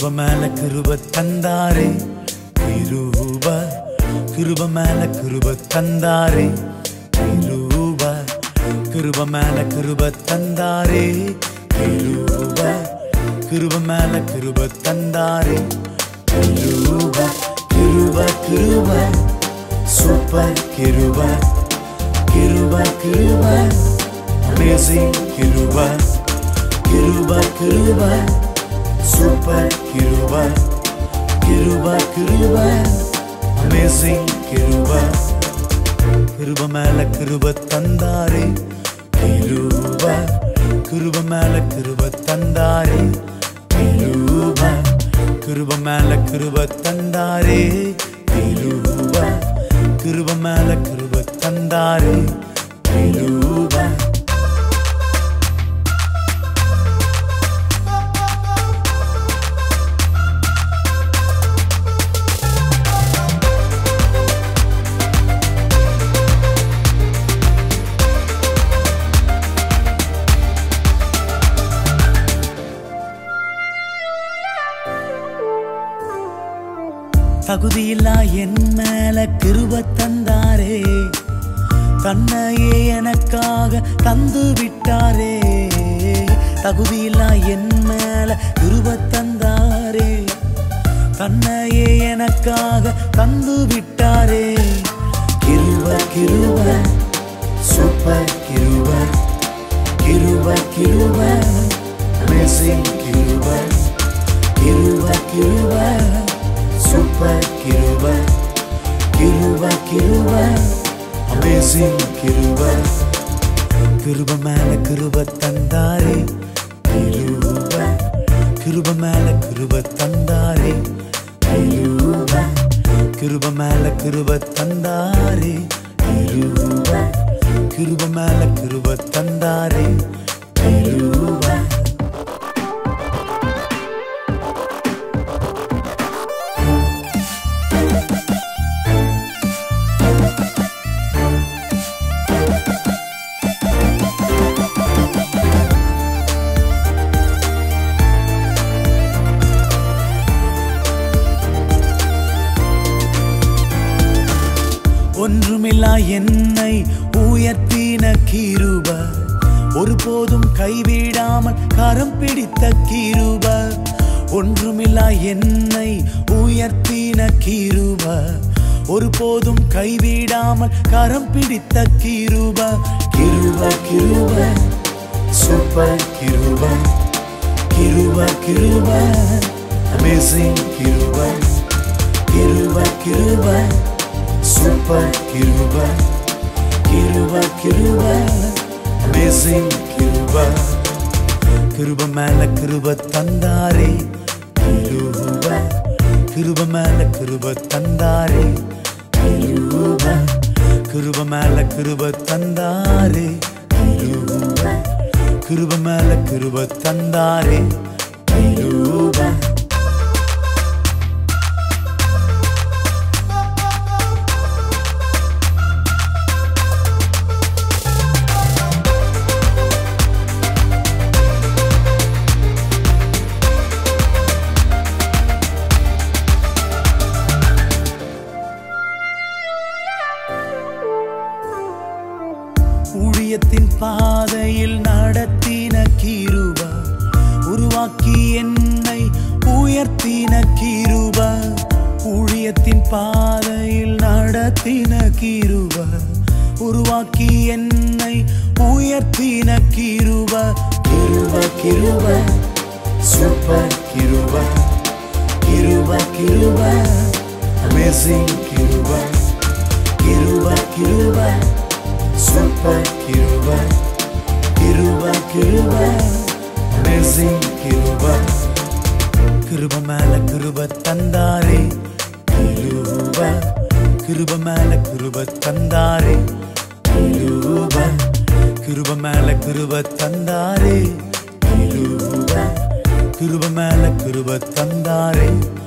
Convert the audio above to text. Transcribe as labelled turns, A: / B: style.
A: கிருப மேல கிருப தந்தாரே கிருப கிருப மேல கிருப தந்தாரே கிருப கிருப மேல கிருப தந்தாரே கிருப கிருப மேல கிருப தந்தாரே கிருப கிருப கிருப சூப்பர் கிருப கிருப கிருப அமேசிங் கிருப கிருப கிருப சூப்பர் கிருப கிருப கிருப அமேசிங் கிருப கிருப மேல கிருப தந்தாரே கிருப கிருப மேல கிருப தந்தாரே கிருப கிருப மேல கிருப தந்தாரே கிருப கிருப மேல கிருப தந்தாரே கிருப தகுதியில்லா என் மேல கிருப தந்தாரே தன்னையே எனக்காக தந்து விட்டாரே தகுதியில்லா என் மேல கிருப தந்தாரே தன்னையே எனக்காக தந்து விட்டாரே கிருப கிருப சூப்பர் கிருப கிருப கிருப அமேசிங் கிருப கிருப கிருப சூப்பர் கிருப கிருப கிருப அமேசிங் கிருப கிருப மேல கிருப தந்தாரே கிருப கிருப மேல கிருப தந்தாரே கிருப கிருப மேல கிருப தந்தாரே கிருப கிருப மேல கிருப தந்தாரே கிருப ஒன்றுமில்லா என்னை உயர்த்தின கிருப ஒருபோதும் கைவிடாமல் கரம் பிடித்த கிருப ஒன்றுமில்லா என்னை உயர்த்தின கிருப ஒருபோதும் கைவிடாமல் கரம் பிடித்த கிருப கிருப கிருப சூப்பர் கிருப கிருப கிருப அமேசிங் கிருப கிருப கிருப சூப்பர் கிருப கிருப கிருப அமேசிங் கிருப கிருப மேல கிருப தந்தாரே கிருப கிருப மேல கிருப தந்தாரே கிருப கிருப மேல கிருப தந்தாரே கிருப கிருப மேல கிருப தந்தாரே கிருப ஊழியத்தின் பாதையில் நடத்தின கிருப உருவாக்கி என்னை உயர்த்தின கிருப ஊழியத்தின் பாதையில் நடத்தின கிருப உருவாக்கி என்னை உயர்த்தின கிருப கிருப கிருப சூப்பர் கிருப கிருப கிருப அமேசிங் கிருப கிருப கிருப சூப்பர் கிருப கிருப கிருப அமேசிங் கிருப கிருப மேல கிருப தந்தாரே கிருப கிருப மேல கிருப தந்தாரே கிருப கிருப மேல கிருப தந்தாரே கிருப கிருப மேல கிருப தந்தாரே